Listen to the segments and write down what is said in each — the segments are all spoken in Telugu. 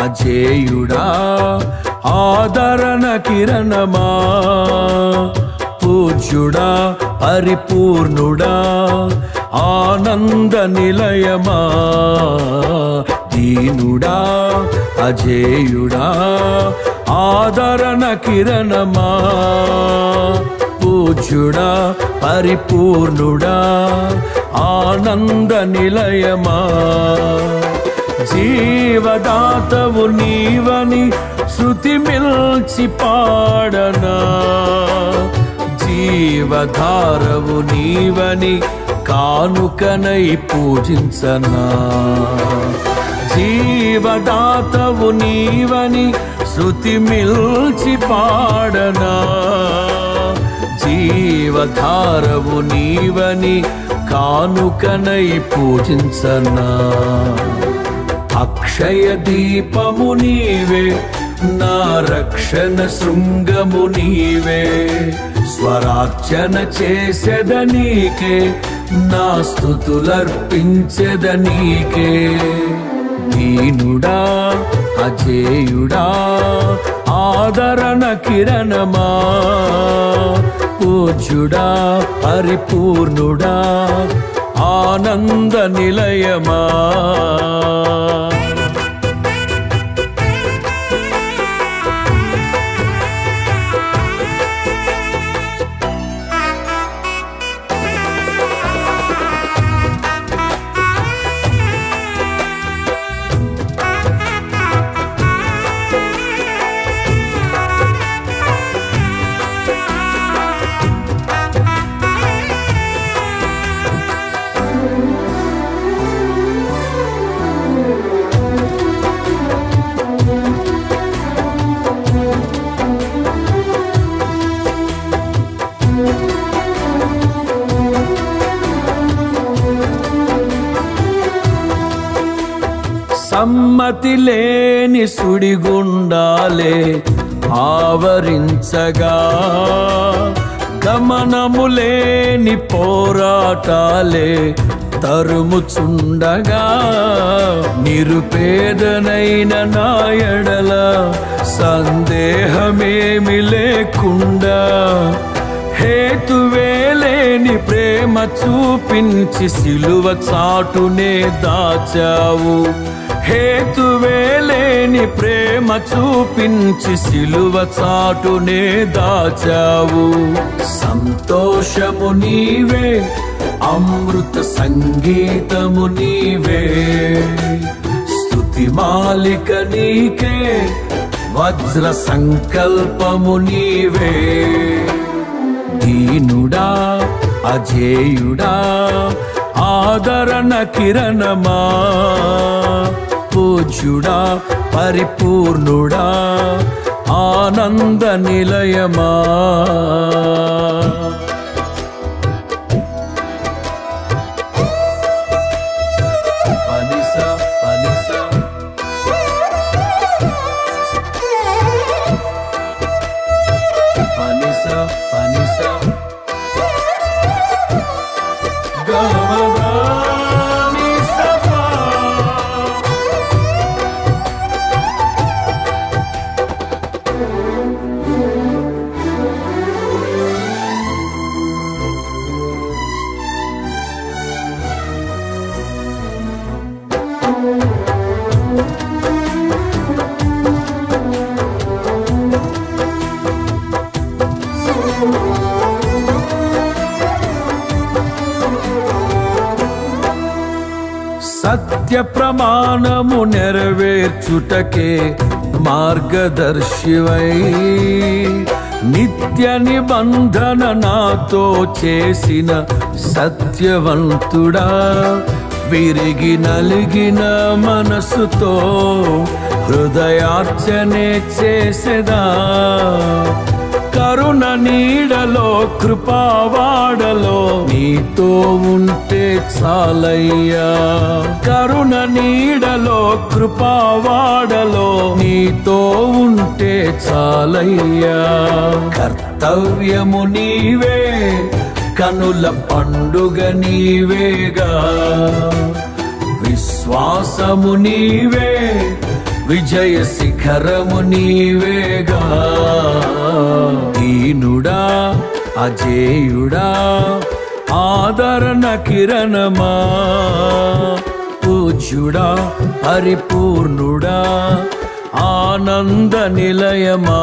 అజేయుడా ఆదరణ కిరణమా పూజ్యుడా పరిపూర్ణుడా ఆనంద నిలయమా దీనుడా అజేయుడా ఆదరణ కిరణమా పూజ్యుడా పరిపూర్ణుడా ఆనంద నిలయమా జీవదాతవు నీవని శృతి మిల్చి పాడనా జీవధారవు నీవని కానుకనై పూజించనా జీవదాతవు నీవని శృతి మిల్చి పాడనా జీవధారవు నీవని కానుకనై పూజించనా అక్షయ దీపము నీవే నా రక్షణ శృంగము నీవే స్వరార్చన చేసెద నీకే నా స్థుతులర్పించెద నీకే దీనుడా అజేయుడా ఆదరణ కిరణమా పూజ్యుడా పరిపూర్ణుడా ఆనంద నిలయమా సమ్మతి లేని సుడిగుండాలే ఆవరించగా గమనము లేని పోరాటాలే తరుముచుండగా నిరుపేదనైన నాయడల సందేహమేమి లేకుండా హేతువేలేని ప్రేమ చూపించి సిలువ చాటునే దాచావు హేతువేలేని ప్రేమ చూపించి సిలువ చాటునే దాచావు సంతోషము నీవే అమృత సంగీతము నీవే స్తుతి మాలిక నీకే వజ్ర సంకల్పము నీవే దీనుడా అజేయుడా ఆదరణ కిరణమా పూజ్యుడా పరిపూర్ణుడా ఆనంద నిలయమా పనిస పనిస పనిస పనిస గమదాని సపా సత్య ప్రమాణము నెరవేర్చుటకే మార్గదర్శివై నిత్య నిబంధన నాతో చేసిన సత్యవంతుడా విరిగి నలిగిన మనసుతో హృదయార్చనే చేసెదా కరుణ నీడలో కృపావాడలో నీతో ఉంటే చాలయ్యా కరుణ నీడలో కృపావాడలో నీతో ఉంటే చాలయ్యా కర్తవ్యము నీవే కనుల పండుగ నీవేగా విశ్వాసము నీవే విజయ శిఖరము నీవేగా దీనుడా అజేయుడా ఆదరణ కిరణమా పూజ్యుడా పరిపూర్ణుడా ఆనంద నిలయమా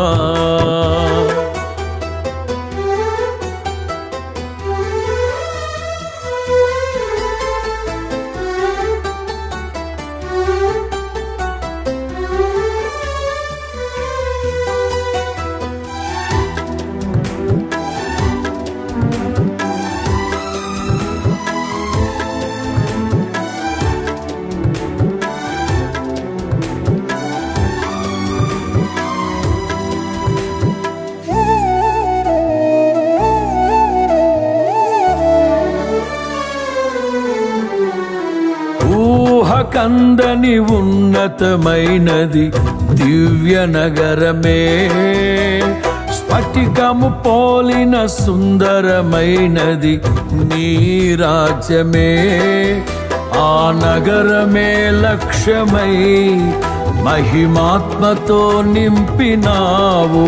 ఊహకందని ఉన్నతమైనది దివ్య నగరమే స్ఫటికము పోలిన సుందరమైనది నీ రాజ్యమే ఆ నగరమే లక్ష్యమై మహిమాత్మతో నింపినావు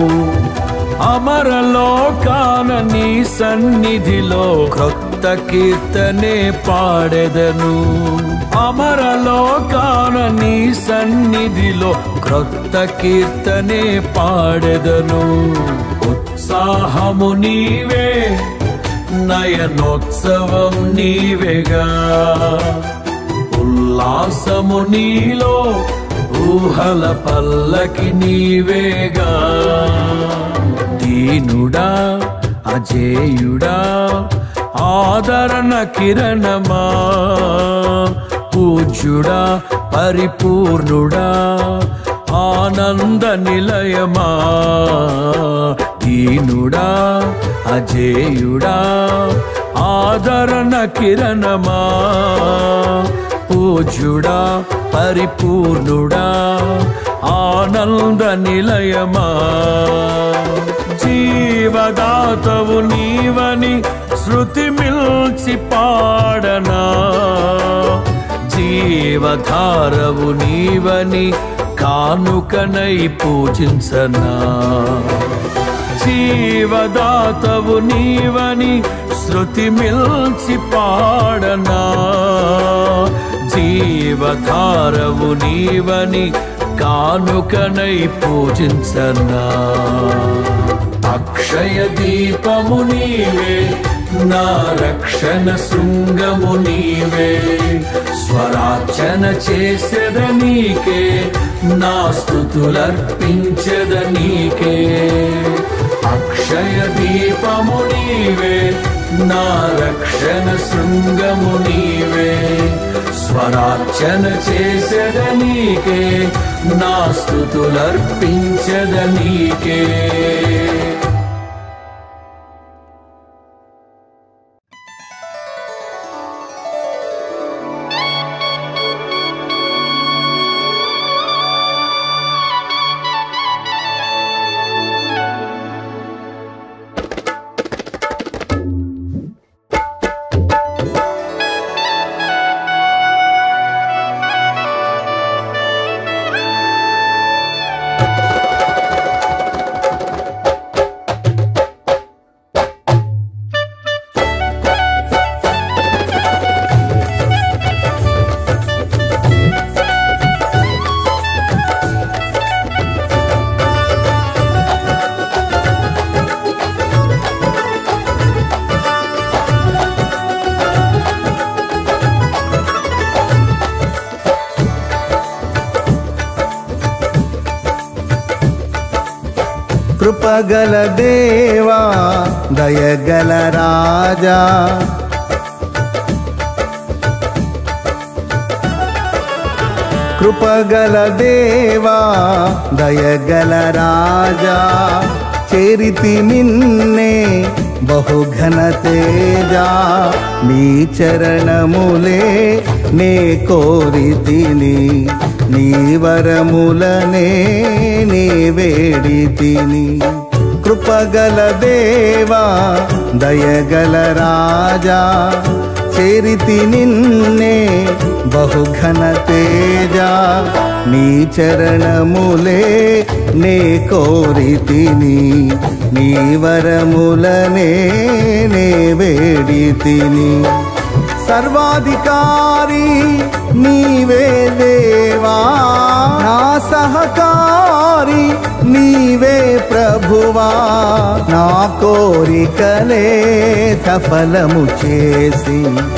అమరలోకాన నీ సన్నిధిలో క్రొత్త కీర్తనే పాడెదను అమరలోకాన నీ సన్నిధిలో క్రొత్త కీర్తనే పాడెదను ఉత్సాహము నీవే నయనోత్సవం నీవేగా ఉల్లాసము నీలో ఊహల పల్లకి నీవేగా దీనుడా అజేయుడా ఆదరణ కిరణమా పూజ్యుడా పరిపూర్ణుడా ఆనంద నిలయమా దీనుడా అజేయుడా ఆదరణ కిరణమా పూజ్యుడా పరిపూర్ణుడా ఆనంద నిలయమా జీవదాతవు నీవని శృతి మిల్చి పాడనా జీవధారవు నీవని కానుకనై పూజించనా జీవదాతవు నీవని శృతి మిల్చి పాడనా జీవధారవు నీవని కానుకనై పూజించనా అక్షయ దీపము నీవే నా రక్షణ శృంగము నీవే స్వరాచన చేసెద నీకే నా స్థుతులర్పించెద నీకే అక్షయ దీపము నీవే నా రక్షణ శృంగము నీవే స్వరార్చన చేసెద నీకే నా స్థుతులర్పించెద నీకే కృపగల దేవా దయగల రాజా కృపగల దేవా దయగల రాజా చేరితి నిన్నే బహుఘన తేజా నీ చరణములే నే కోరితిని నీ వరములనే నే వేడితిని కృపగల దేవా దయగల రాజా చేరితి నిన్నే బహుఘన తేజ నీ చరణములే నే కోరితిని నీ వరములనే నే వేడి తిని సర్వాధికారి నీవే దేవా నా సహకారి నీవే ప్రభువా నా కోరికలే సఫలము చేసి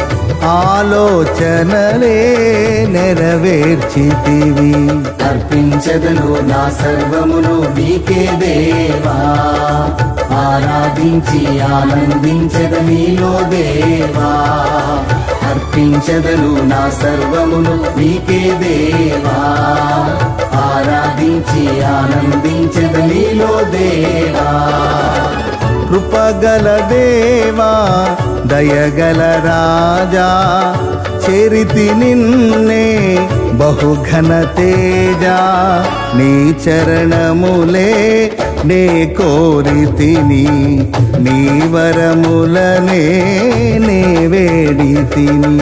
ఆలోచనలే నెరవేర్చితివి అర్పించదను నా సర్వమును నీకే దేవా ఆరాధించి ఆనందించద నీలో దేవా అర్పించదను నా సర్వమును నీకే దేవా ఆరాధించి ఆనందించద నీలో దేవా కృపగల దేవా దయగల రాజా చేరితి నిన్నే బహుఘన తేజ నీ చరణములే నే కోరితిని నీ వరములనే నే వేడి తిని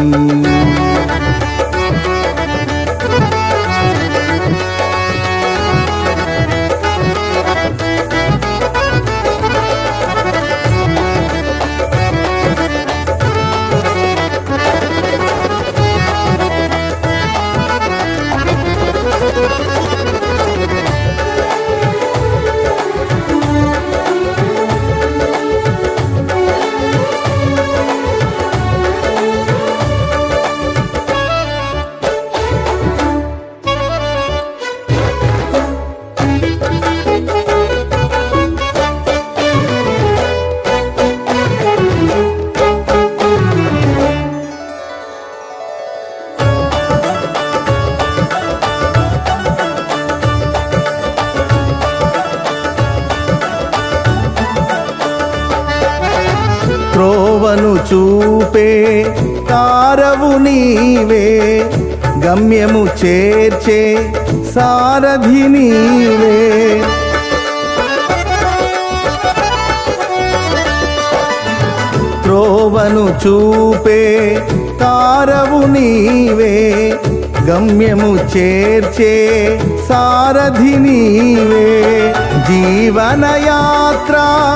త్రోవను చూపే తారవు నీవే గమ్యము చేర్చే సారథి నీవే త్రోవను చూపే తారవు నీవే గమ్యము చేర్చే సారథి నీవే జీవనయాత్ర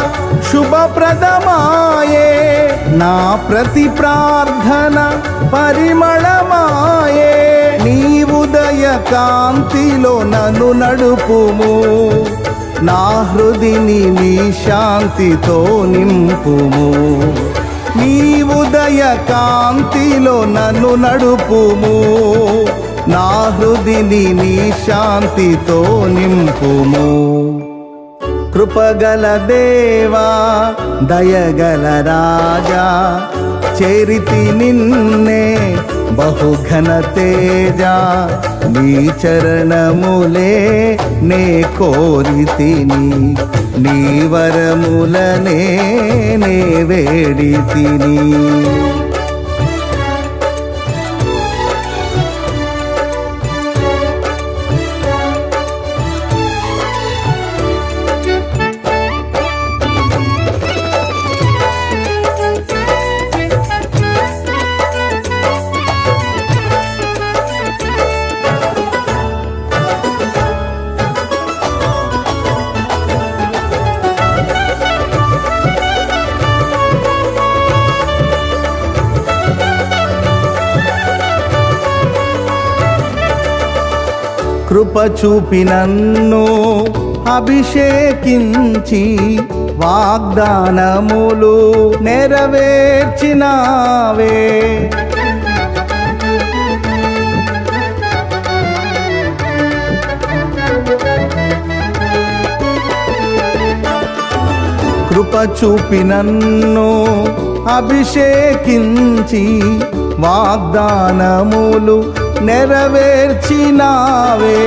శుభప్రదమాయే నా ప్రతి ప్రార్థన పరిమళమాయే నీ ఉదయ కాంతిలో నన్ను నడుపుము నా హృదిని నీ శాంతితో నింపుము నీ ఉదయ కాంతిలో నన్ను నడుపుము నా హృదిని నీ శాంతితో నింపుము కృపగల దేవా దయగల రాజా చేరితి నిన్నే బహుఘన తేజ నీ చరణములే నే కోరితిని నీ వరములనే నే వేడి తిని కృప చూపి నన్ను అభిషేకించి వాగ్దానములు నెరవేర్చినావే కృప చూపి నన్ను అభిషేకించి వాగ్దానములు నెరవేర్చినావే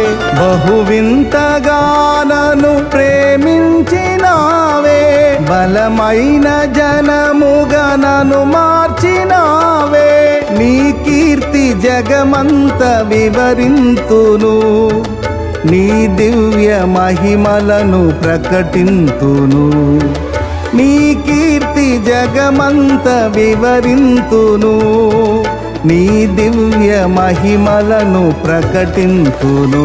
బహువింతగానను ప్రేమించినావే బలమైన జనముగా నన్ను మార్చినావే నీ కీర్తి జగమంత వివరింతును నీ దివ్య మహిమలను ప్రకటింతును నీ కీర్తి జగమంత వివరింతును నీ దివ్య మహిమలను ప్రకటింతును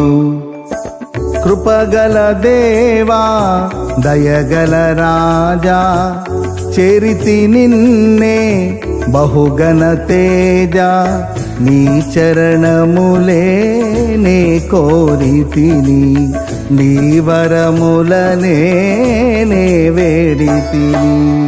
కృపగల దేవా దయగల రాజా చేరితి నిన్నే బహుగణ తేజ నీ చరణములే నే కోరితిని నీ వరములనే నే వేడితిని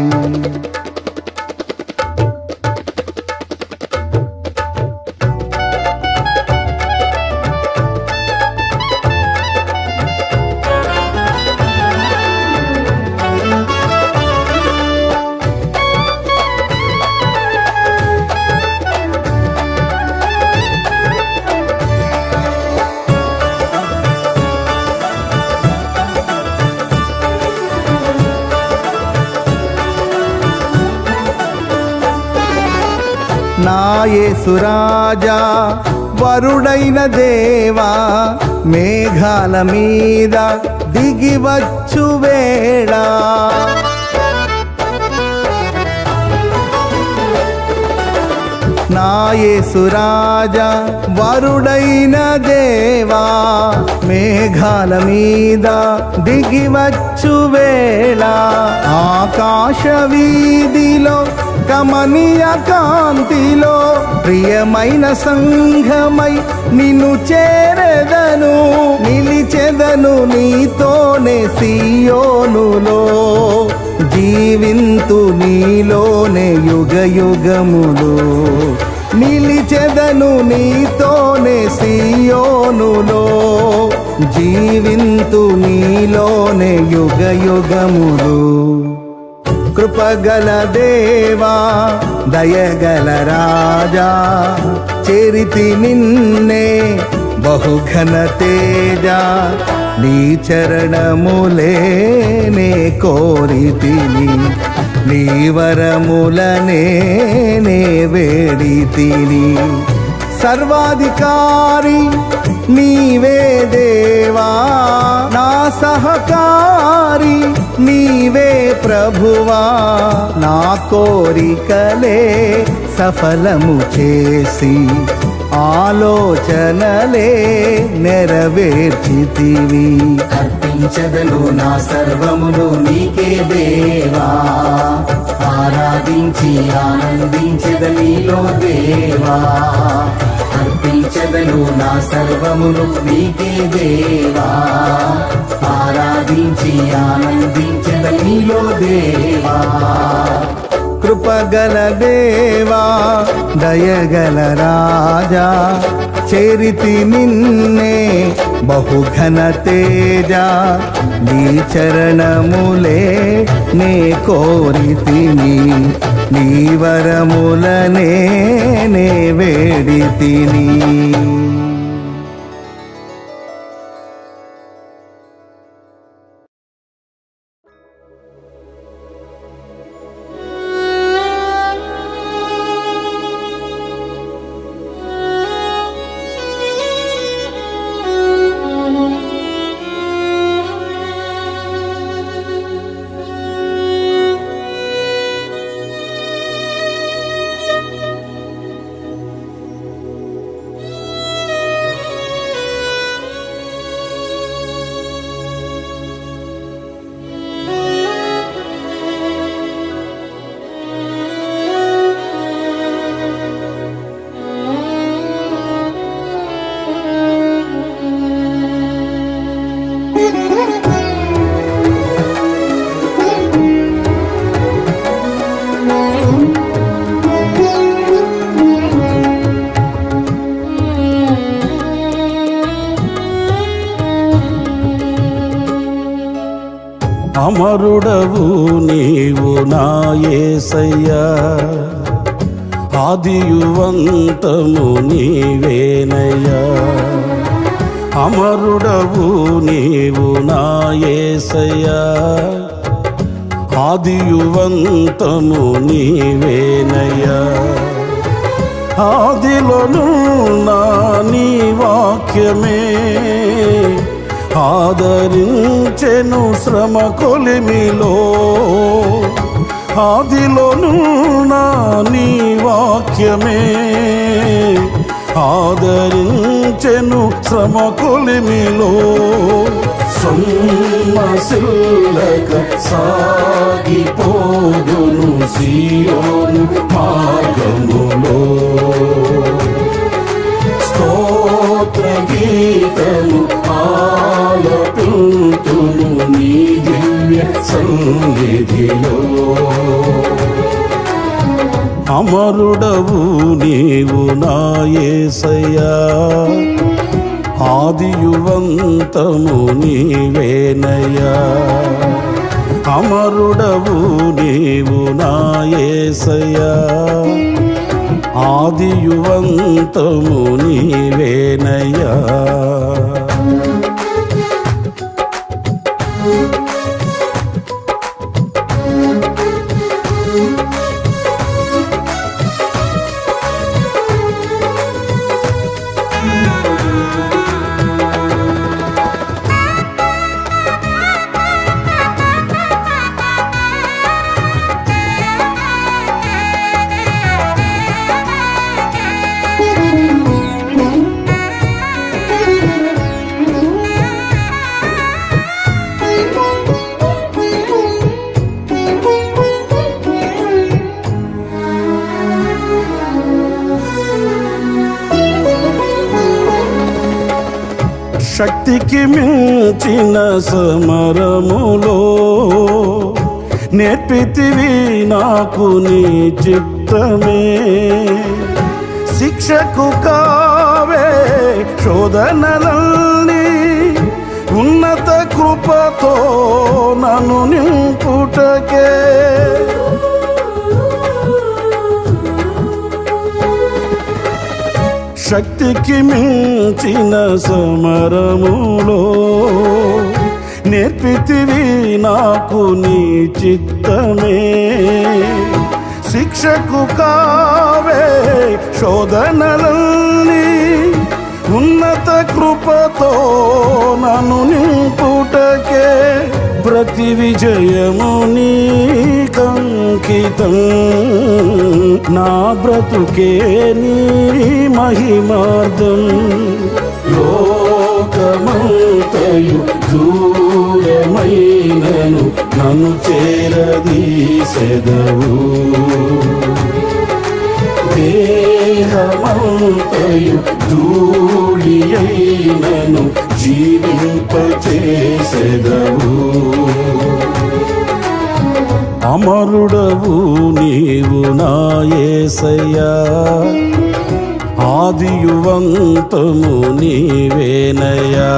నాయసురాజా వరుడైన దేవా మేఘాల మీద దిగివచ్చు వేళ నాయసురాజా వరుడైన దేవా మేఘాల మీద దిగివచ్చు వేళ ఆకాశ వీధిలో కమనీయ కాంతిలో ప్రియమైన సంఘమై నిన్ను చేరెదను నిలిచెదను నీతోనే సియోనులో జీవింతు నీలోనే యుగ యుగములు నిలిచెదను నీతోనే సియోనులో జీవింతు నీలోనే యుగ యుగములు కృపగల దేవా దయగల రాజా చేరితి నిన్నే బహుఘన తేజ నీ చరణములే నే కోరితిని నీ వరములనే నే వేడితిని సర్వాధికారి నీవే దేవా నా సహకారి నీవే ప్రభువా నా కోరికలే సఫలము చేసి ఆలోచనలే నెరవేర్చితివి అర్పించదను నా సర్వమును నీకే దేవా ఆరాధించి ఆనందించద నీలో దేవా అర్పించదను నా సర్వమును నీకే దేవా ఆరాధించి ఆనందించద నీలో దేవా కృపగల దేవా దయగల రాజా చేరితి నిన్నే బహుఘన తేజ నీ చరణములే నే కోరితిని నీ వరములనే నే వేడితిని అమరుడవు నీవు నాయసయ్యా ఆదియువంతము నీవేనయ్యా అమరుడవు నీవు నాయసయ్యా ఆదియువంతము నీవేనయ్యా ఆదిలోనున్న నీ వాక్యమే ఆదరించెను శ్రమ కొలిమిలో ఆదిలోనున్న నీ వాక్యమే ఆదరించెను శ్రమ కొలిమిలో సొమ్మసిల్లక సాగిపోదును సియోను మార్గములో స్తోత్ర గీతము ఆలపింతును నీ దివ్య సన్నిధిలో అమరుడవు నీవు నాయసయ్యా ఆదియువంతము నీవేనయ్యా అమరుడవు నీవు నాయసయ్యా ఆదియువంతము నీవేనయ్యా శక్తికి మించిన సమరములో నేర్పితివి నాకు నీ చిత్తమే శిక్షకు కావే శోధనలన్నీ ఉన్నత కృపతో నన్ను నింపుటకే శక్తికి మించిన సమరములో నేర్పితివి నాకు నీ చిత్తమే శిక్షకు కావే శోధనలన్నీ ఉన్నత కృపతో నన్ను నింపుటకే ప్రతి విజయము నీ కంకితం నా బ్రతుకే నీ మహిమార్థం లోకమంతయు దూరమైనను నన్ను చేరదీసెదవు దేహమంతయు ధూళియైనను జీవింపచేసెదవు అమరుడవు నీవు నాయసయ్యా ఆదియువంతము నీవేనయ్యా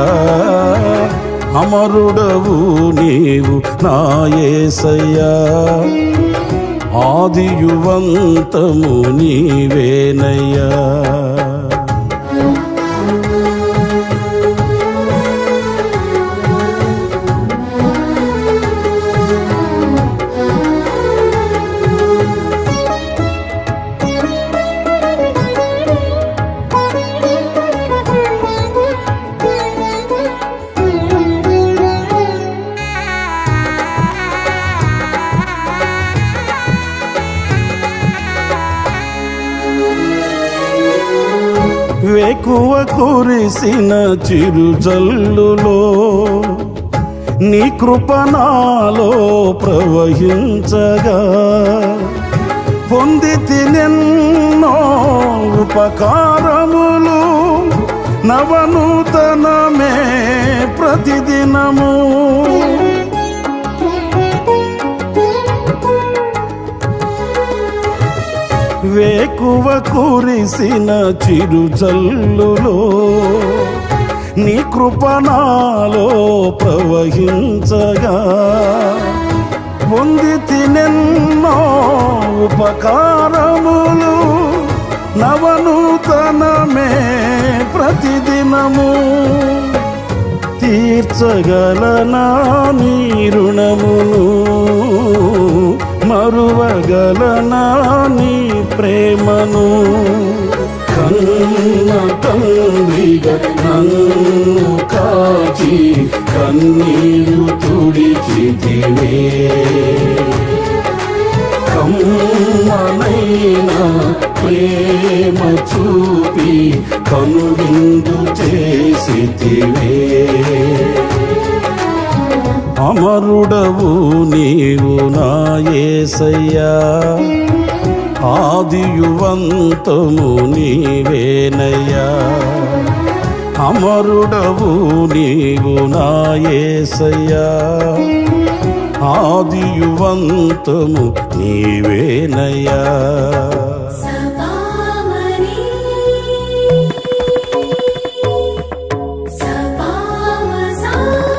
అమరుడవు నీవు నాయసయ్యా ఆదియువంతము నీవేనయ్యా వేకువ కురిసిన చిరుజల్లులో నీ కృపణాలో ప్రవహించగా పొంది తినెన్నో ఉపకారములు నవనూతనమే ప్రతిదినము వేకువ కురిసిన చిరుజల్లులో నీ కృపణాలో ప్రవహించగా పొంది తినెన్నో ఉపకారములు నవనూతనమే ప్రతిదినము తీర్చగలనా నీ రుణమును మరువగలనా నీ ప్రేమను కన్న తండ్రిగా నన్ను కాచి కన్నీరు తుడిచితివే కమ్మనైన ప్రేమ చూపి కనువిందు చేసితివే అమరుడవు నీవు నా యేసయ్యా ఆదియువంతము నీవేనయ్యా అమరుడవు నీవు నా యేసయ్యా ఆదియువంతము నీవేనయ్యా సపామరి సపామసా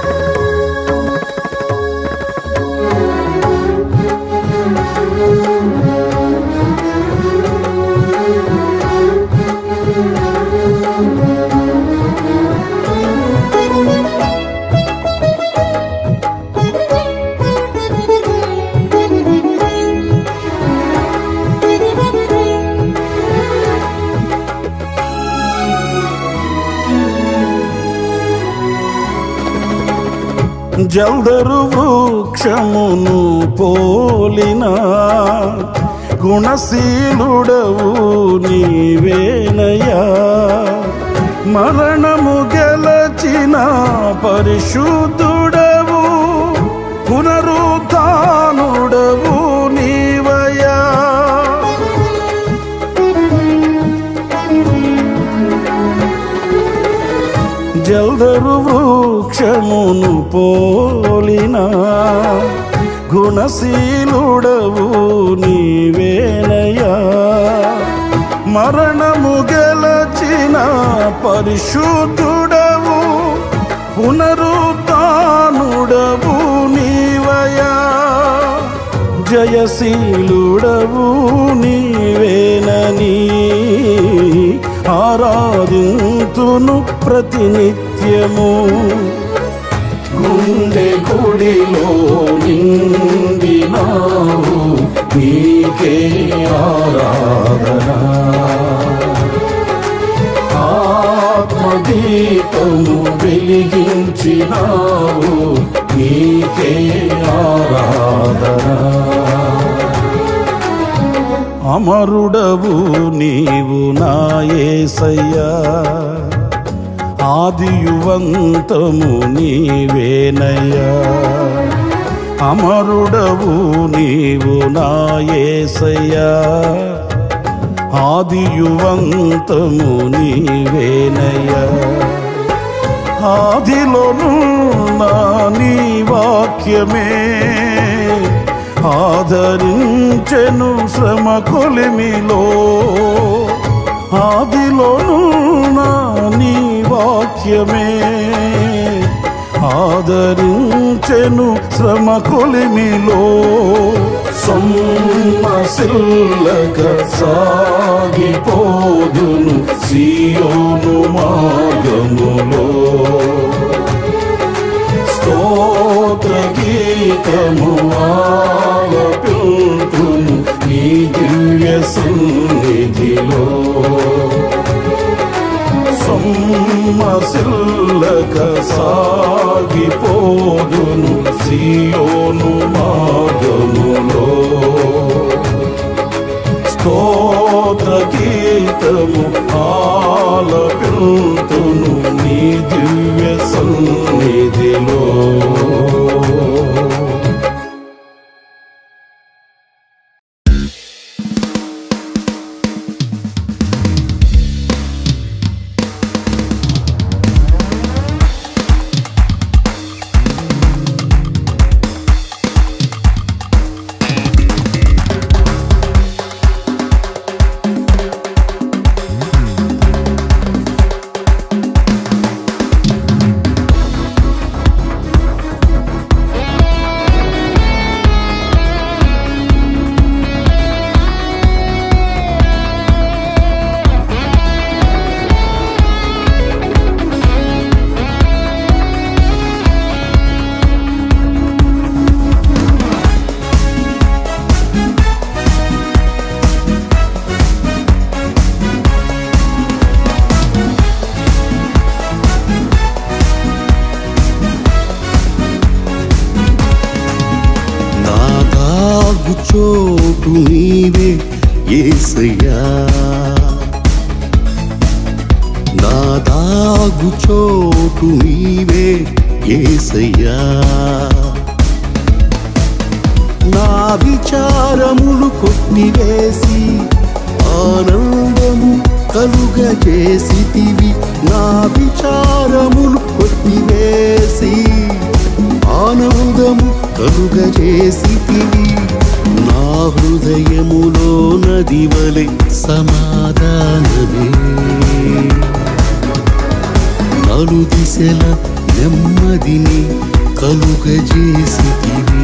జల్దరు వృక్షమును పోలిన గుణశీలుడవు నీవేనయ్యా మరణము గెలచిన పరిశుద్ధుడవు పునరుత్నుడవు నీవయ్యా జల్దరు వృక్షమును పోలిన గుణశీలుడవు నీవేనయ్యా మరణము గెలచిన పరిశుద్ధుడవు పునరుత్నుడవు నీవయా జయశీలుడవు నీవేనని ఆరాధింతును ప్రతినిత్యము గుండె గుడిలో నిండినావు నీకే ఆరాధన ఆత్మదీపము వెలిగించినావు నీకే ఆరాధన అమరుడవు నీవు నాయసయ్యా ఆదియువంతము నీవేనయ్యా అమరుడవు నీవు నాయసయ్యా ఆదియువంతము నీవేనయ్యా ఆదిలోను నా నీ వాక్యమే ఆదరించెను శ్రమ కొలిమిలో ఆదిలోను నా నీ వాక్యమే ఆదరించెను శ్రమ కొలిమిలో సొమ్మసిల్లక సాగిపోదును సియోను మార్గములో స్తోత్ర గీతము ఆలపింతును నీ దివ్య సన్నిధిలో సొమ్మసిల్లక సాగిపోదును సియోను మార్గములో స్తోత్ర గీతము ఆలపింతును నీ దివ్య సన్నిధిలో దాగు చోటు నీవే ఏసయ్యా నా దాగు చోటు నీవే ఏసయ్యా నా విచారములు కొట్టివేసి ఆనందము కలుగజేసితివి నా విచారములు కొట్టివేసి ఆనందము కలుగజేసితివి నా హృదయములో నది వలె సమాధానమే నలు దిశల నెమ్మదిని కలుగజేసితివి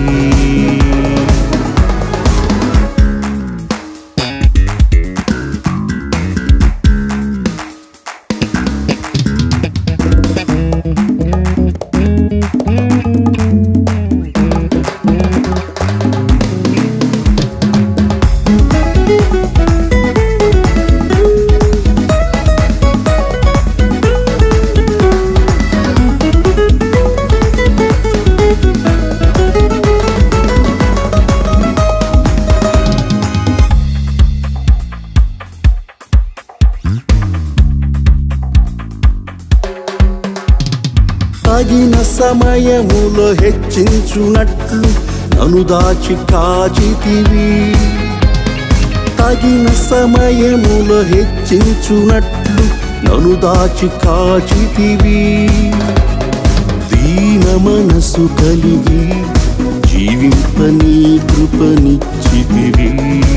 తగిన సమయములో హెచ్చించునట్లు నను దాచి కాచితివి తగిన సమయములో హెచ్చించునట్లు నను దాచి కాచితివి దీన మనసు కలిగి జీవింపని కృపనిచ్చితివి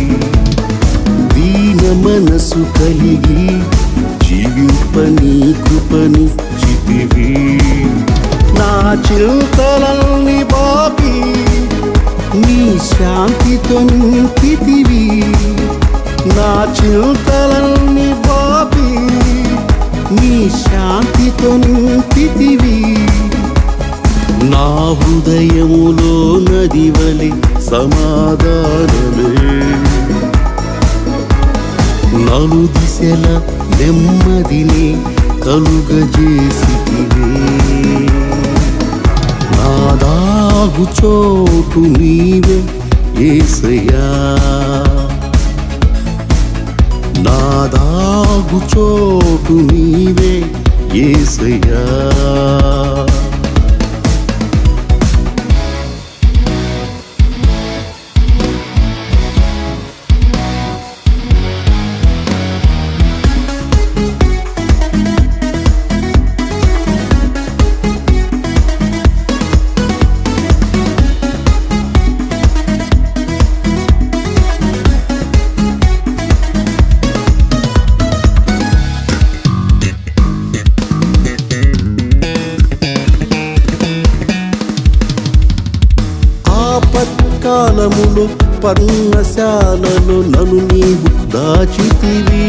దీన మనసు కలిగి జీవింపని కృపనిచ్చితివి నా చింతలల్ని బాపి నీ శాంతితో నింపితివి నా చింతలల్ని బాపి నీ శాంతితో నింపితివి నా హృదయములో నది వలి సమాధానమే నలు దిశల నెమ్మదిని కలుగజేసితివే నా దాగు చోటు నీవే ఏసయ్యా నా దాగు చోటు నీవే ఏసయ్యా ఆపత్కాలములో పర్ణశాలలో నన్ను నీవు దాచితివి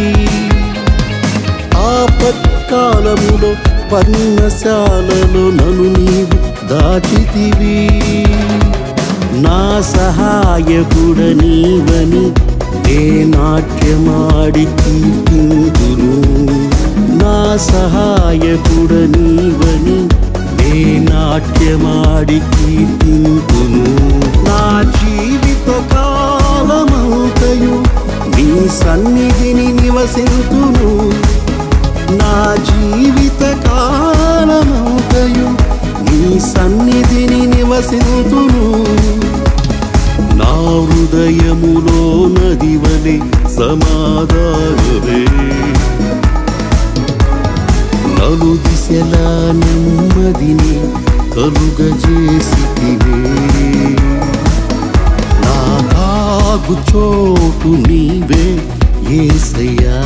ఆపత్కాలములో పర్ణశాలలో నన్ను నీవు దాచితివి నా సహాయకుడ నీవని నే నాట్యమాడి కీర్తింతును నా సహాయకుడ నీవని నే నాట్యమాడి కీర్తింతును నా జీవిత కాలమంతయు నీ సన్నిధిని నివసింతును నా జీవిత కాలమంతయు నీ సన్నిధిని నివసింతును నా హృదయములో నది వలె సమాధానమే నలు దిశల నెమ్మదిని కలుగజేసితివే నా కాగు చోటు నీవే ఏసయ్యా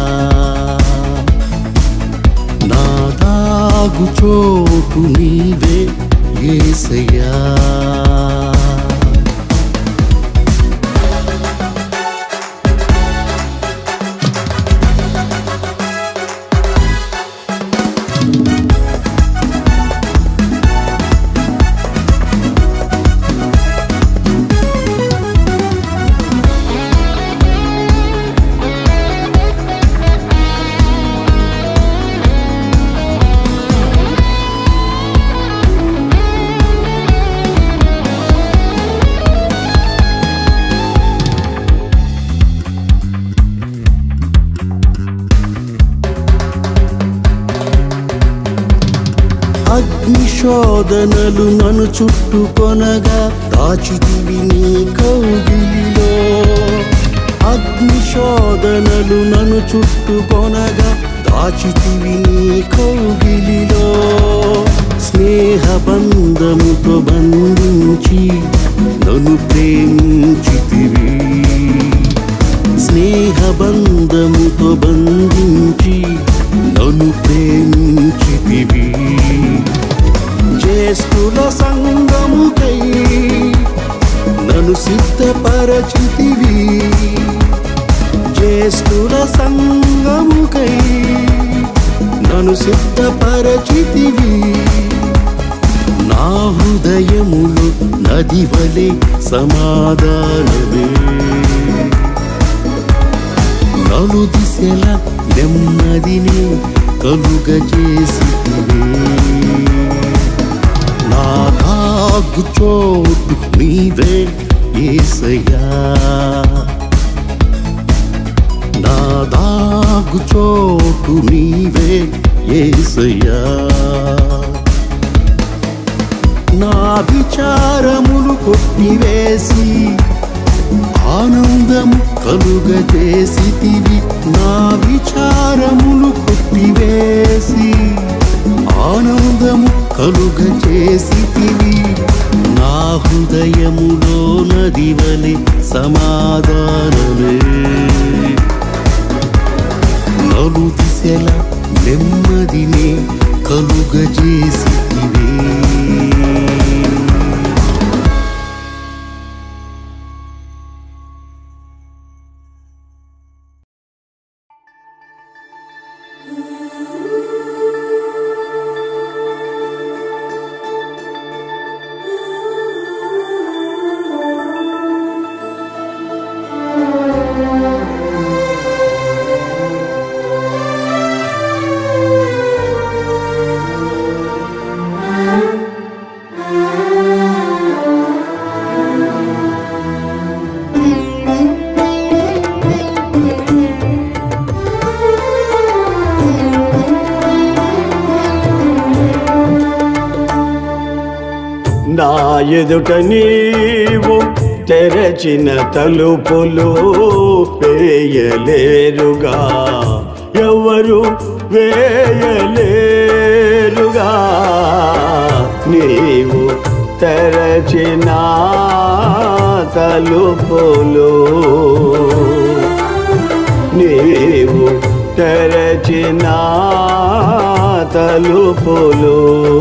నా దాగు చోటు నీవే ఏసయ్యా శోధనలు నన్ను చుట్టుకొనగా దాచితివి నీ కౌగిలిలో అగ్ని శోధనలు నన్ను చుట్టుకొనగా దాచితివి నీ కౌగిలిలో స్నేహ బంధముతో బంధించి నన్ను ప్రేమించితివి స్నేహ బంధముతో బంధించి నన్ను ప్రేమించితివి జ్యేష్ఠుల సంగముకై నన్ను సిద్ధపరచితివి జ్యేష్ఠుల సంగముకై నన్ను సిద్ధపరచితివి నా హృదయములు నది వలె సమాధానమే నలు దిశల నెమ్మదిని కలుగజేసితివే నా దాగు చోటు నీవే ఏసయ్యా నా దాగు చోటు నీవే ఏసయ్యా నా విచారములు కొట్టివేసి ఆనందము కలుగజేసితివి నా విచారములు కొట్టివేసి ఆనందము కలుగజేసితివి నా హృదయములో నది వలె సమాధానమే నలు దిశల నెమ్మదినే కలుగజేసితివే నా ఎదుట నీవు తెరచిన తలుపులు వేయలేరుగా ఎవరు వేయలేరుగా నీవు తెరచిన తలుపులు నీవు తెరచిన తలుపులు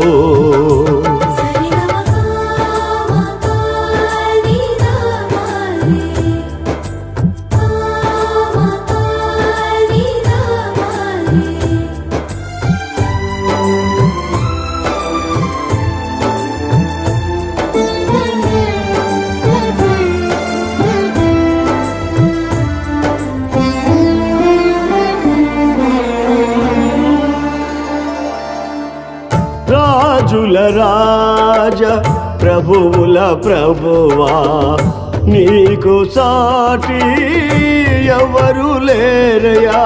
రాజుల రాజ ప్రభువుల ప్రభువా నీకు సాటి ఎవరు లేరయా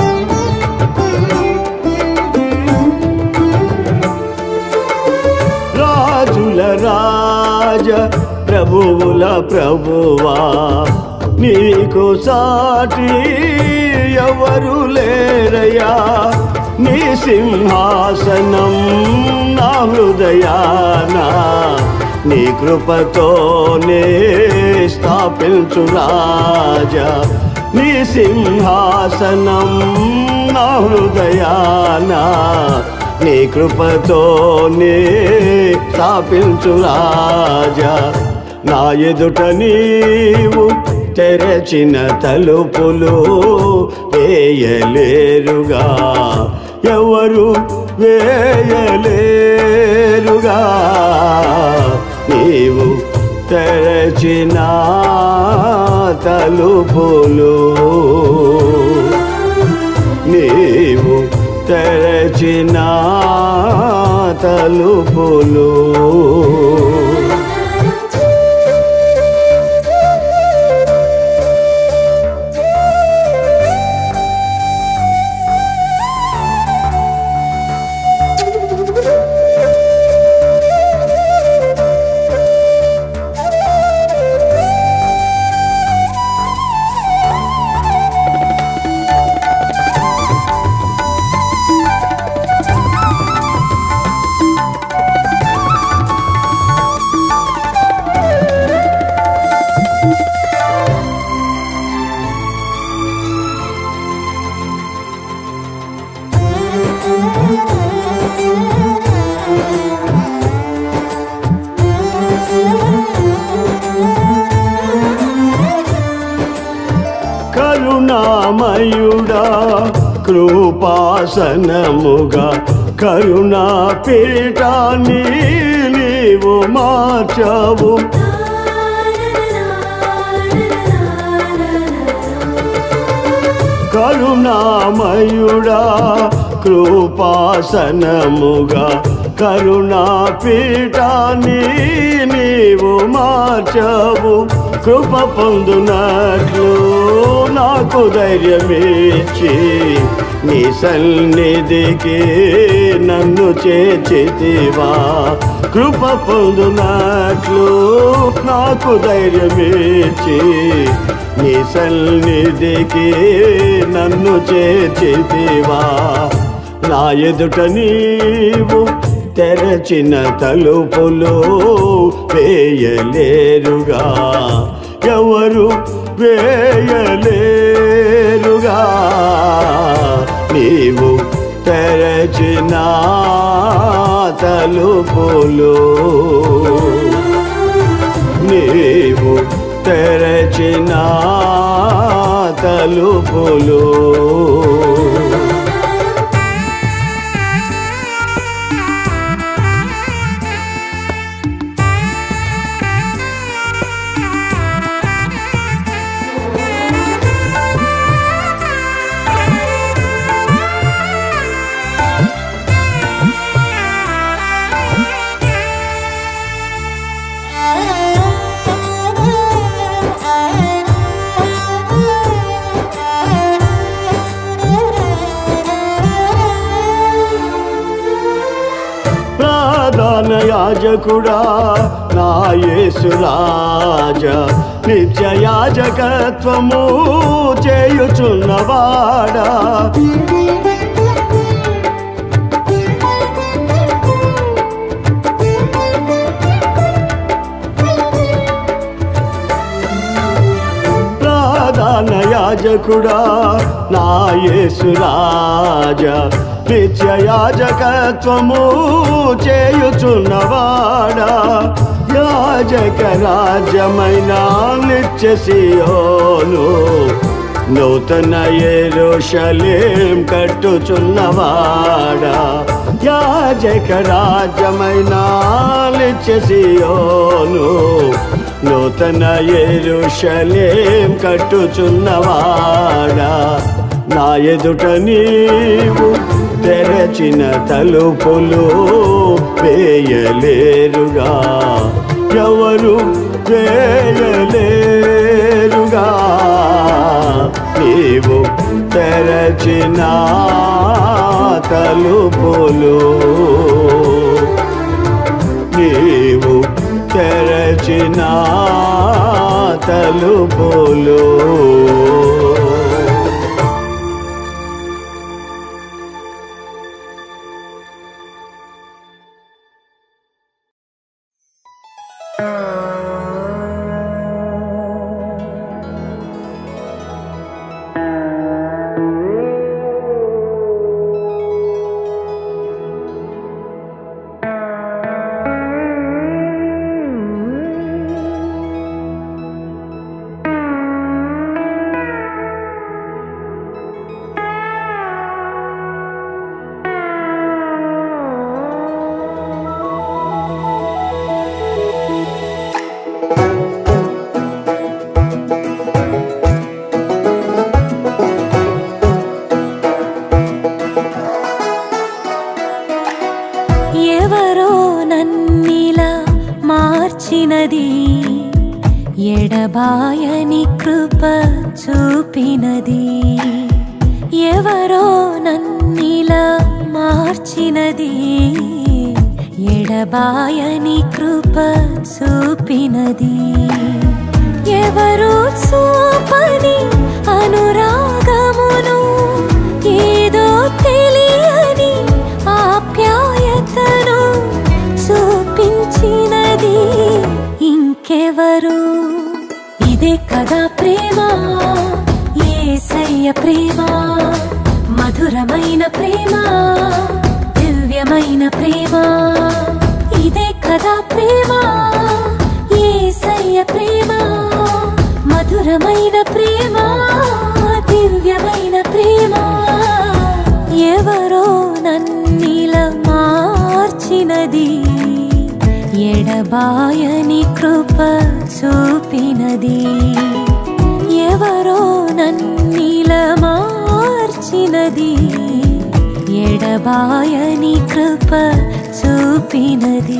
రాజుల రాజ ప్రభువుల ప్రభువా నీకు సాటి ఎవరు లేరయా నీ సింహాసనం నా హృదయాన నీ కృపతోనే స్థాపించు రాజా నీ సింహాసనం నా హృదయాన నీ కృపతోనే స్థాపించు రాజా నా ఎదుట నీవు తెరచిన తలుపులు వేయలేరుగా ఎవరు వేయలేరుగా నీవు తెరచిన తలుపులు నీవు తెరచిన తలుపులు కరుణామయుడా కృపాసనముగా కరుణా పీఠాన్ని నీవు మార్చావు కరుణామయుడా కృపాసనముగా కరుణా పీఠాన్ని నీవు మార్చావు కృప పొందునట్లు నాకు ధైర్యమిచ్చి నీ సన్నిధికి నన్ను చేర్చితివా కృప పొందునట్లు నాకు ధైర్యమిచ్చి నీ సన్నిధికి నన్ను చేర్చితివా నా ఎదుట నీవు తెరచిన తలుపులు వేయలేరుగా ఎవరు వేయలేరుగా నీవు తెరచిన తలుపులు నీవు తెరచిన తలుపులు ప్రధాన యాజకుడా నా యేసురాజా నిత్య యాజకత్వము చేయుచున్నవాడా ప్రధాన యాజకుడా నా యేసురాజా నిత్య యాజకత్వము చేయుచున్నవాడా యాజక రాజ్యమైన నిత్య సియోను నూతన ఎరుషలేం కట్టుచున్నవాడా యాజక రాజ్యమైన నిత్య సియోను నూతన ఎరుషలేం కట్టుచున్నవాడా నా ఎదుట నీవు తెరచిన తలుపులు వేయలేరుగా ఎవరు వేయలేరుగా నీవు తెరచిన తలుపులు నీవు తెరచిన తలుపులు ఎవరో నన్నిలా మార్చినది ఎడబాయని కృప చూపినది ఎవరో నన్నిలా మార్చినది ఎడబాయని కృప చూపినది ఎవరు చూపని అనురాగమును ఏదో తెలియని ఆప్యాయతను చూపించినది ఇంకెవరు ఇదే కదా ప్రేమ ఏసయ్య ప్రేమ మధురమైన ప్రేమ దివ్యమైన ప్రేమ ఇదే కదా ప్రేమ ఏసయ్య ప్రేమ మధురమైన ప్రేమ దివ్య దివ్యమైన ప్రేమ ఎవరో నన్నిల మార్చినది ఎడబాయని కృప చూపినది ఎవరో నన్నిల మార్చినది ఎడబాయని కృప చూపినది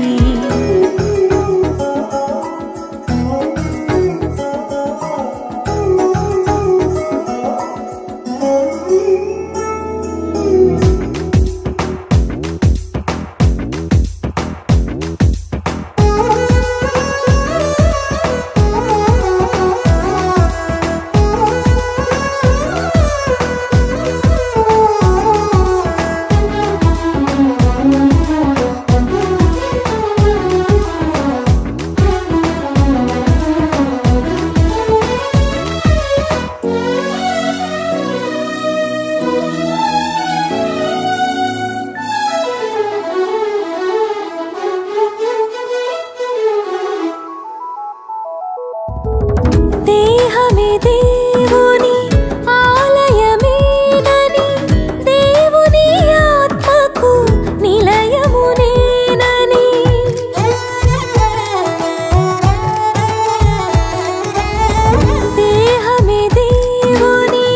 దేహమే దేవుని ఆలయమేనని దేవుని ఆత్మకు నిలయమునేనని దేహమే దేవుని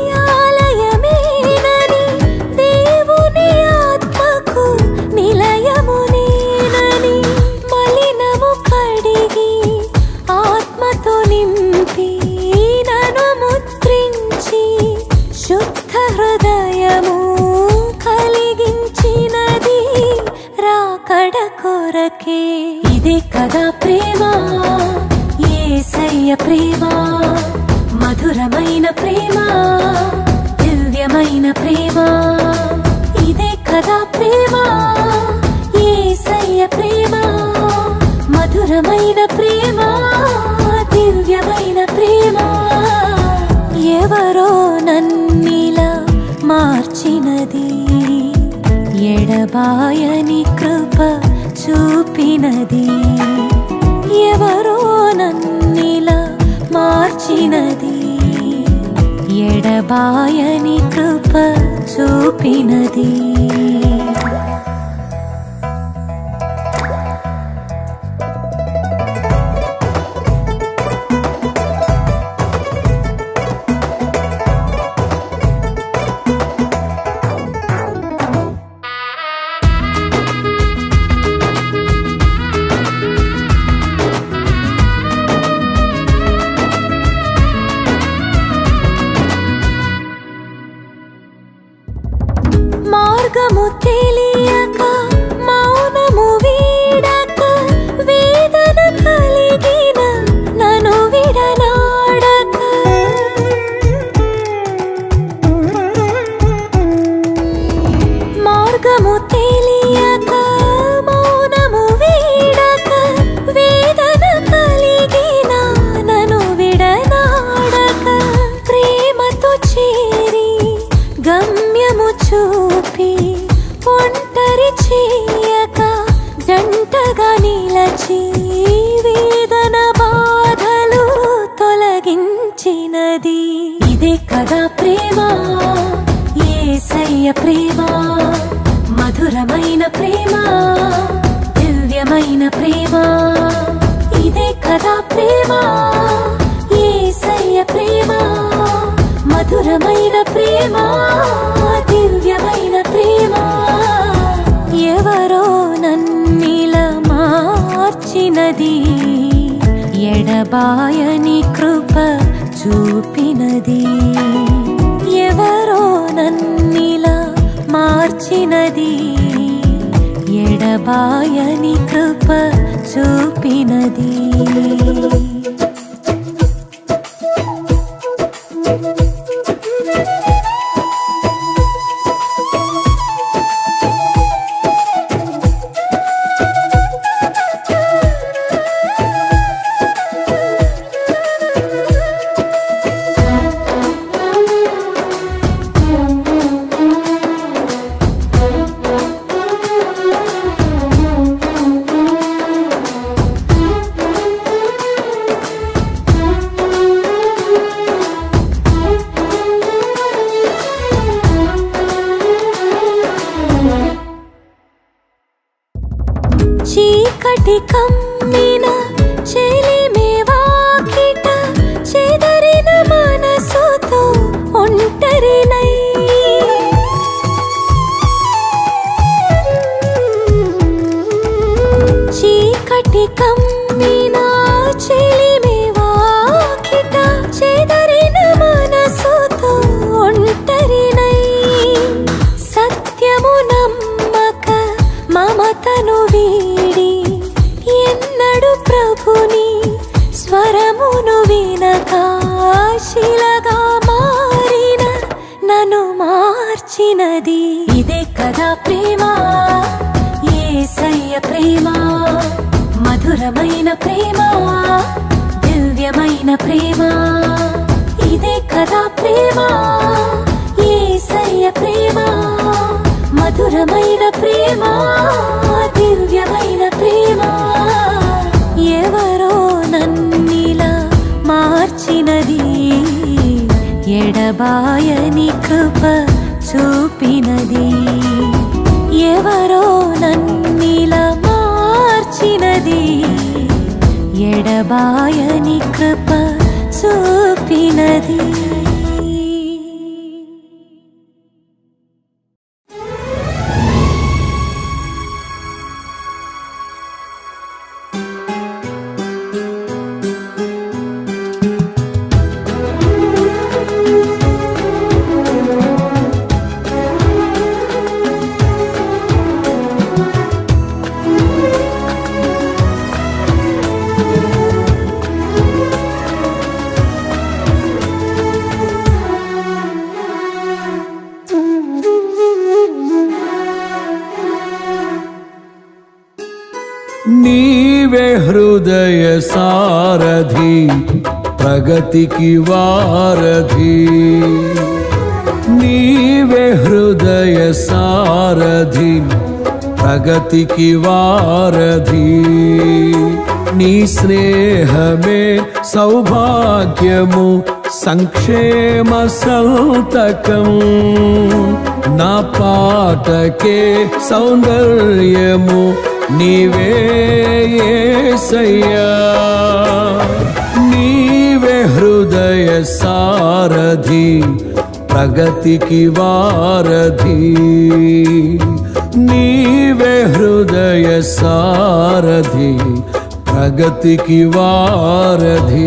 ఆలయమేనని దేవుని ఆత్మకు నిలయమునేనని మలినము కడిగి ఆత్మతో నింపి నను ముద్రించి శుద్ధ హృదయము కలిగించినది రాకడ కొరకే ఇదే కదా ప్రేమ ఏసయ్య ప్రేమ మధురమైన ప్రేమ దివ్యమైన ప్రేమ ఇదే కదా ప్రేమ ఏసయ్య ప్రేమ మధురమైన ప్రేమ దివ్యమైన ప్రేమ ఎవరో నన్నిలా మార్చినది ఎడబాయని కృప చూపినది ఎవరో నన్నిలా మార్చినది ఎడబాయని కృప చూపినది మార్గము తెలియక మౌనము వీడక వేదన కలిగిన నను విడనాడక మార్గము తెలియక మౌనము వీడక వేదన కలిగిన నను విడనాడక ప్రేమతో చేరి గమ్యము చూపి ఒంటరి చేయక జంటగా నిలచి వేదన బాధలు తొలగించినది ఇదే కదా ప్రేమ ఏసయ్య ప్రేమ మధురమైన ప్రేమ దివ్యమైన ప్రేమ ఇదే కదా ప్రేమ ఏసయ్య ప్రేమ మధురమైన ప్రేమ దివ్యమైన ప్రేమ ఎవరో నన్నిల మార్చినది ఎడబాయని కృప చూపినది ఎవరో నన్నిలా మార్చినది ఎడబాయని కృప చూపినది చీకటి కమ్మిన చెలిమే వాకిట చెదరిన మనసుతో ఒంటరినై చీకటి కమ్మిన చెలిమే వాకిట చెదరిన మనసుతో ఒంటరినై సత్యము నమ్మక మమతను వీడి ఎన్నడు ప్రభుని స్వరమును వినక శిలగా మారిన నన్ను మార్చినది ఇదే కదా ప్రేమ ఏసయ్య ప్రేమ మధురమైన ప్రేమ దివ్యమైన ప్రేమ ఇదే కదా ప్రేమ ఏసయ్య ప్రేమ మధురమైన ప్రేమ దివ్యమైన ప్రేమ ఎవరో నన్నిలా మార్చినది ఎడబాయని కృప చూపినది ఎవరో నన్నిలా మార్చినది ఎడబాయని కృప చూపినది నీవే హృదయ సారథి ప్రగతికి వారధి నీవే హృదయ సారథి ప్రగతికి వారధి నీ స్నేహమే సౌభాగ్యము సంక్షేమ సంతకం నా పాటకే సౌందర్యము నీవే యేసయ్యా నీవే హృదయ సారథి ప్రగతికి వారధి నీవే హృదయ సారథి ప్రగతికి వారధి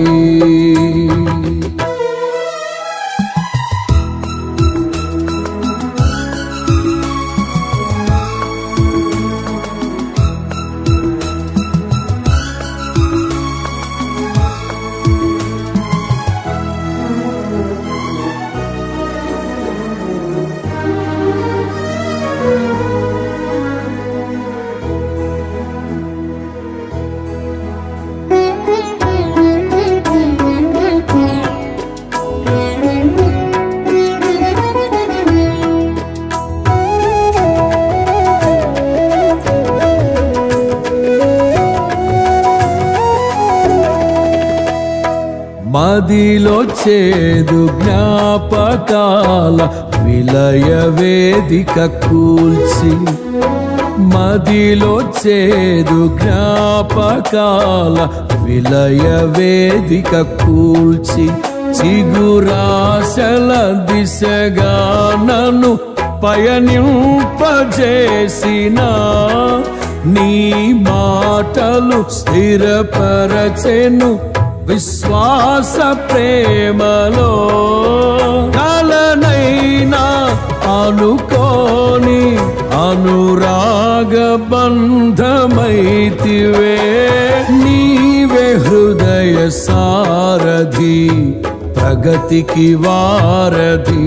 మదిలో చేదు జ్ఞాపకాల విలయ వేదిక కూల్చి మదిలో చేదు జ్ఞాపకాల విలయ వేదిక కూల్చి చిగురాశల దిశగా నన్ను పయనింపజేసిన నీ మాటలు స్థిరపరచెను విశ్వాస ప్రేమలో కలనైనా అనుకోని అనురాగ బంధమైతివే నీవే హృదయ సారథి ప్రగతికి వారధి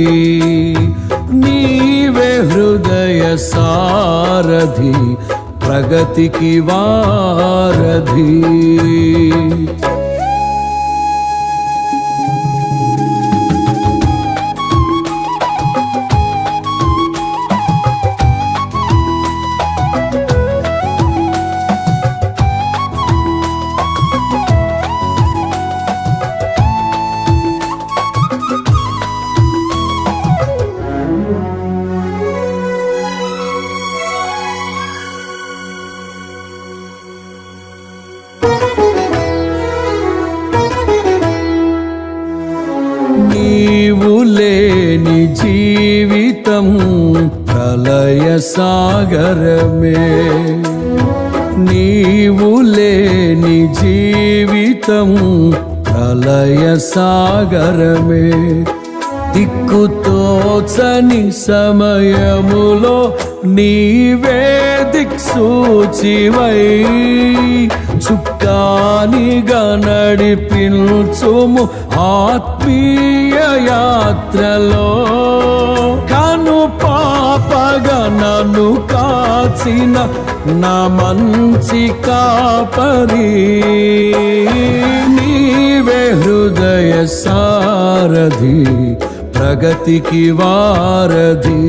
నీవే హృదయ సారథి ప్రగతికి వారధి సాగరమే నీవు లేని జీవితం ప్రళయ సాగరమే దిక్కుతోచని సమయములో నీవే దిక్సూచివై చుక్కానిగా నడిపించుము ఆత్మీయ యాత్రలో కను పాపగా నన్ను కాచిన నా మంచి కాపరి నీవే హృదయ సారథి ప్రగతికి వారధి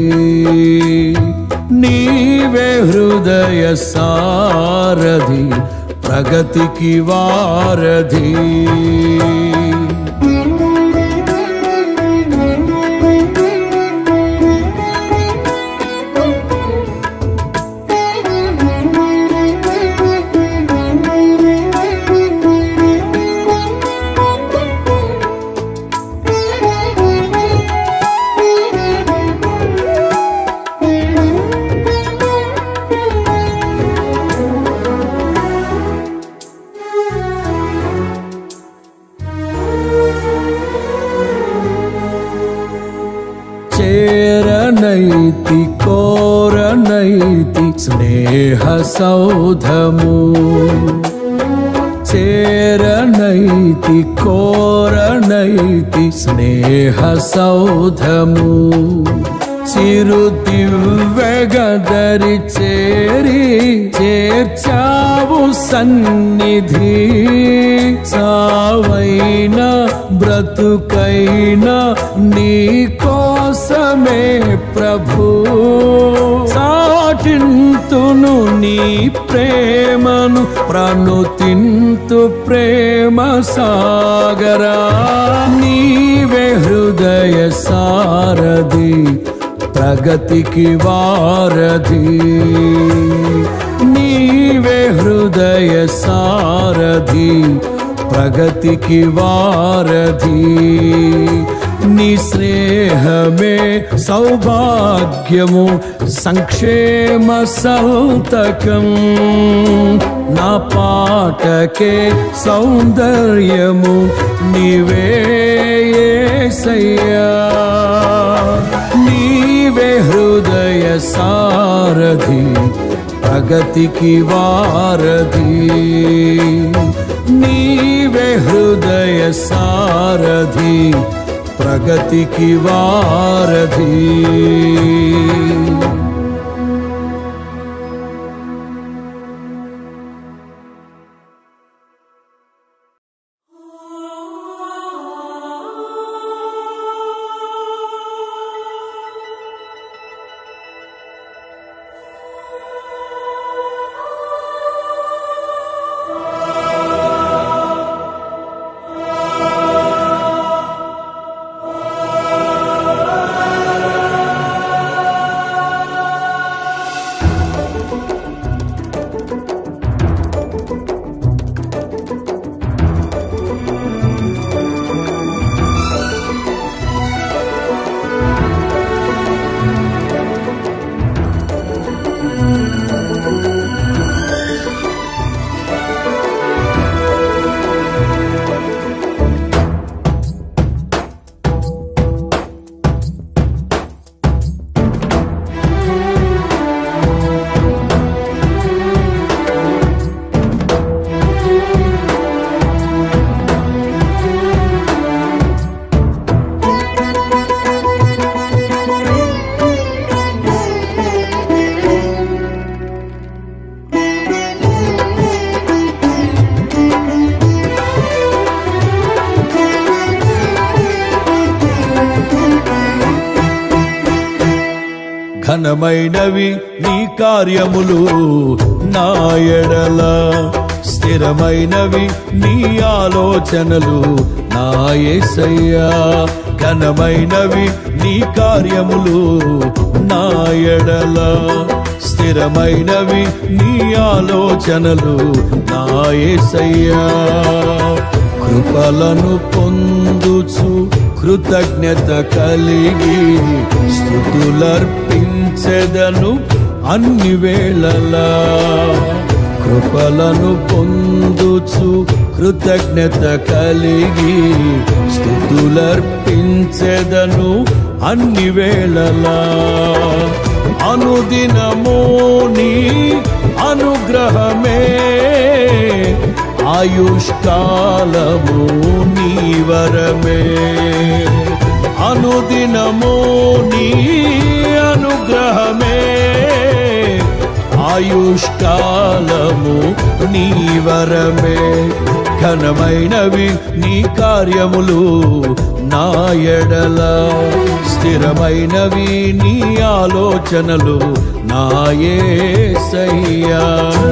నీవే హృదయ సారథి ప్రగతికి వారధి చేరనైతి కోరనైతి స్నేహ సౌధము చేరనైతి కోరనైతి స్నేహ సౌధము చిరు దివ్యగదరి చేరి చేర్చావు సన్నిధి చావైన బ్రతుకైన నీ కోసమే ప్రభు చాటింతును నీ ప్రేమను ప్రణుతింతు ప్రేమ సాగరా నీవే హృదయ సారథి ప్రగతికి వారధి నీవే హృదయ సారథి ప్రగతికి వారధి నీ స్నేహమే సౌభాగ్యము సంక్షేమ సౌతకం నా పాటకే సౌందర్యము నీవే యేసయ్యా నీవే హృదయ సారథి ప్రగతికి వారధి నీవే హృదయ సారథి ప్రగతికి వారధి ఘనమైనవి నీ కార్యములు నా ఎడల స్థిరమైనవి నీ ఆలోచనలు నా యేసయ్యా ఘనమైనవి నీ కార్యములు నా ఎడల స్థిరమైనవి నీ ఆలోచనలు నా యేసయ్యా కృపలను పొందుచు కృతజ్ఞత కలిగి స్థుతులర్పించెదను అన్ని వేళలా కృపలను పొందుచు కృతజ్ఞత కలిగి స్థుతులర్పించెదను అన్ని వేళలా అనుదినము నీ అనుగ్రహమే ఆయుష్కాలము నీ వరమే అనుదినము నీ అనుగ్రహమే ఆయుష్కాలము నీ వరమే ఘనమైనవి నీ కార్యములు నా ఎడల స్థిరమైనవి నీ ఆలోచనలు నా యేసయ్యా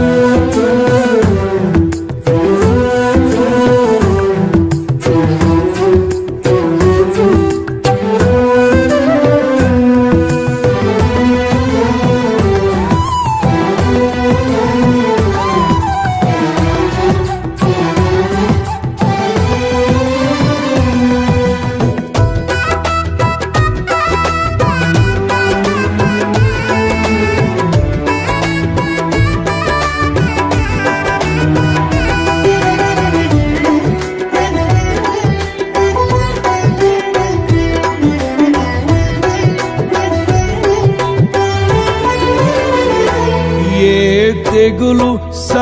ఏ తెగులు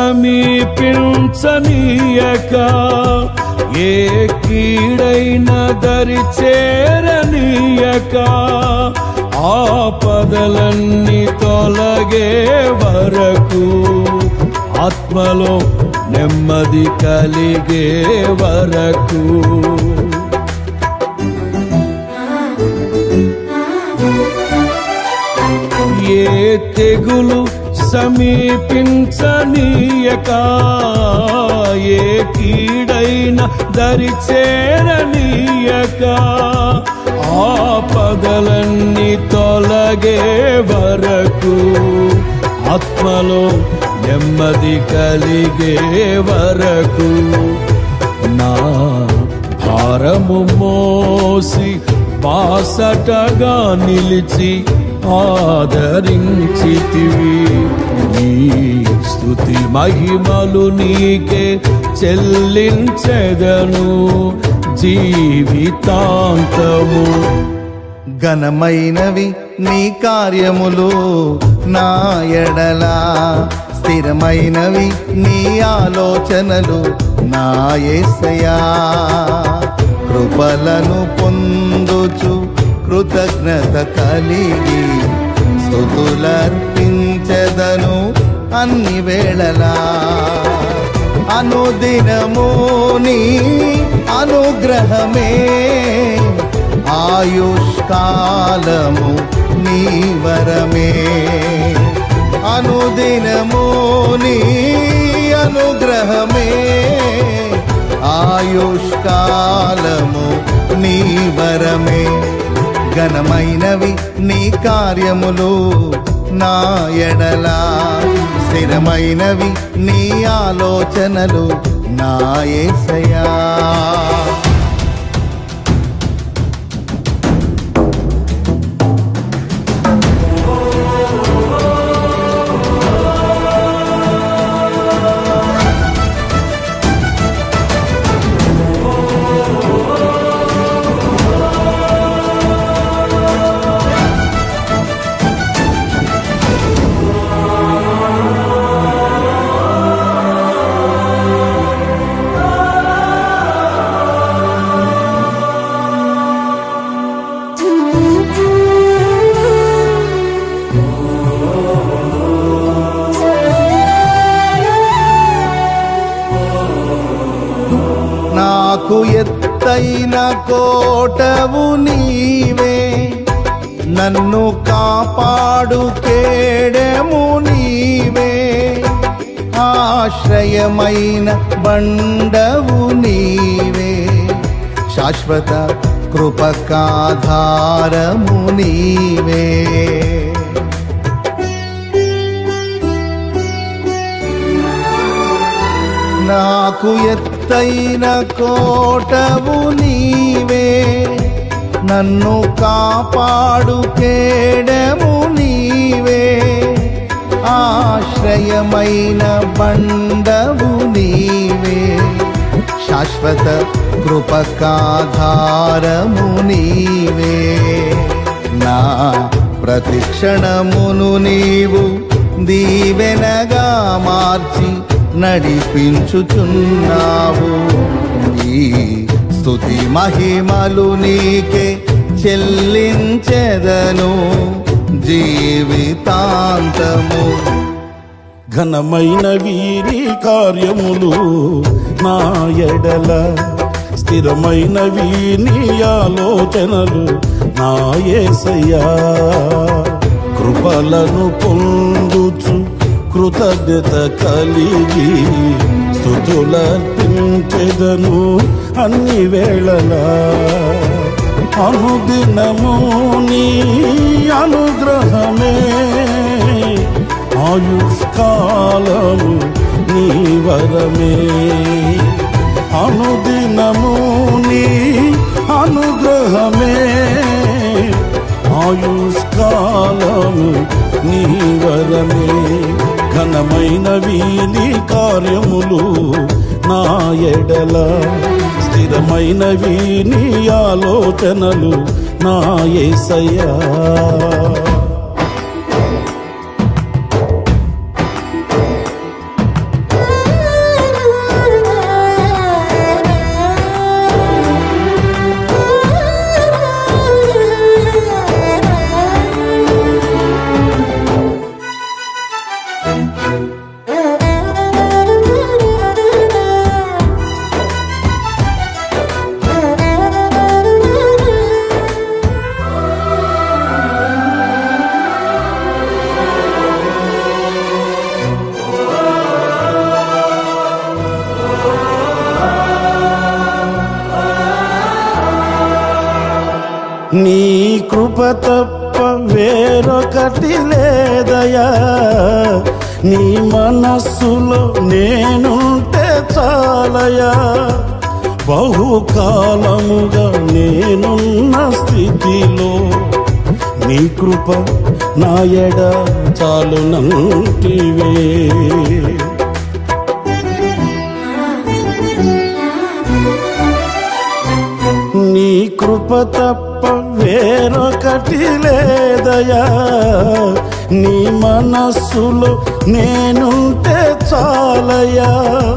సమీపించనీయక ఏ కీడైన దరి చేరనీయక ఆపదలన్నీ తొలగే వరకు ఆత్మలో నెమ్మది కలిగే వరకు ఏ తెగులు సమీపించనీయక ఏ కీడైన దరి చేరనీయక ఆపదలన్నీ తొలగే వరకు ఆత్మలో నెమ్మది కలిగే వరకు నా భారము మోసి బాసటగా నిలిచి ఆదరించితివి ఈ స్థుతి మహిమలు నీకే చెల్లించెదను జీవితాంతము ఘనమైనవి నీ కార్యములు నా ఎడలా స్థిరమైనవి నీ ఆలోచనలు నా యేసయా కృపలను పొందుచు కృతజ్ఞత కలిగి స్థుతులర్పించెదను అన్ని వేళలా అనుదినము నీ అనుగ్రహమే ఆయుష్కాలము నీ వరమే అనుదినము నీ అనుగ్రహమే ఆయుష్కాలము నీ వరమే ఘనమైనవి నీ కార్యములు నా ఎడలా స్థిరమైనవి నీ ఆలోచనలు నా యేసయా నాకు ఎత్తైన కోటవు నీవే నన్ను కాపాడు కేడెము నీవే ఆశ్రయమైన బండవు నీవే శాశ్వత కృపకాధారము నీవే నాకు ఎత్తైన కోటవు నీవే నన్ను కాపాడు కేడము నీవే ఆశ్రయమైన బండవు నీవే శాశ్వత కృపకాధారము నీవే నా ప్రతిక్షణమును నీవు దీవెనగా మార్చి నడిపించుచున్నావు ఈ స్తుతి మహిమలు నీకే చెల్లించెదను జీవితాంతము ఘనమైన వీరి కార్యములు నా ఎడల స్థిరమైన వీని ఆలోచనలు నా యేసయ్యా కృపలను పొందుచు కృతజ్ఞత కలిగి స్థుతులర్పించెదను అన్ని వేళలా అనుదినము నీ అనుగ్రహమే ఆయుష్కాలము నీ వరమే అనుదినము నీ అనుగ్రహమే ఆయుష్కాలము నీ వరమే ఘనమైనవి నీ కార్యములు నా ఎడల స్థిరమైనవి నీ ఆలోచనలు నా యేసయ్యా నీ కృప తప్ప వేరొకటి లేదయా నీ మనస్సులో నేనుంటే చాలయా బహుకాలముగా నేనున్న స్థితిలో నీ కృప నా ఎడ చాలునంటివే నీ కృప తప్ప వేరొకటి లేదయా నీ మనస్సులో నేనుంటే చాలయా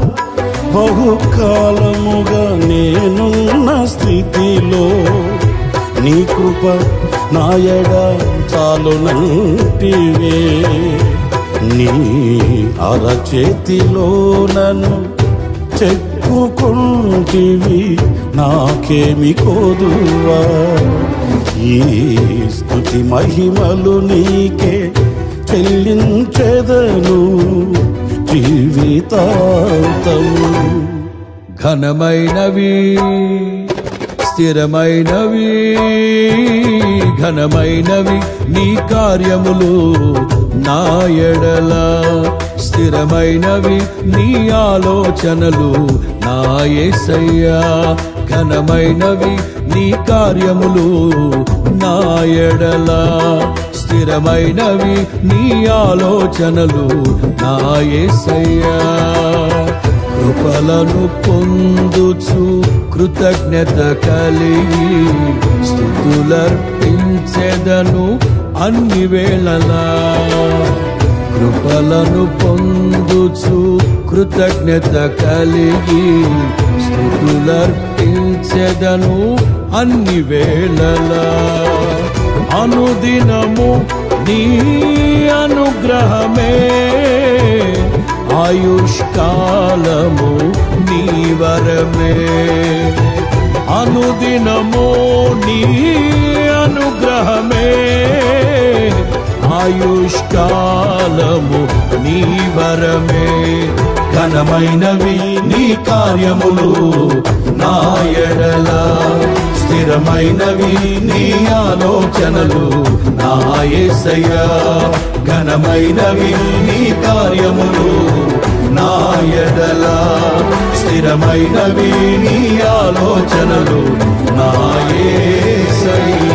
బహుకాలముగా నేనున్న స్థితిలో నీ కృప నాయడ చాలునంటివే నీ అరచేతిలో నన్ను చెక్కుకుంటివి నాకేమి కోదువా ఈ స్థుతి మహిమలు నీకే చెల్లించెదను జీవితాంతము ఘనమైనవి స్థిరమైనవి ఘనమైనవి నీ కార్యములు నా ఎడల స్థిరమైనవి నీ ఆలోచనలు నా యేసయ్యా ఘనమైనవి నీ కార్యములు నా ఎడల స్థిరమైనవి నీ ఆలోచనలు నా యేసయ్యా కృపలను పొందుచు కృతజ్ఞత కలిగి స్థుతులర్పించెదను అన్ని వేళలా కృపలను పొందుచు కృతజ్ఞత కలిగి స్థుతులర్పించెదను అన్ని వేళలా అనుదినము నీ అనుగ్రహమే ఆయుష్కాలము నీ వరమే అనుదినము నీ అనుగ్రహమే ఆయుష్కాలము నీ వరమే ఘనమైనవి నీ కార్యములు నా ఎడల స్థిరమైనవి నీ ఆలోచనలు నా యేసయ్యా ఘనమైనవి నీ కార్యములు నా ఎడల స్థిరమైనవి నీ ఆలోచనలు నా యేసయ్యా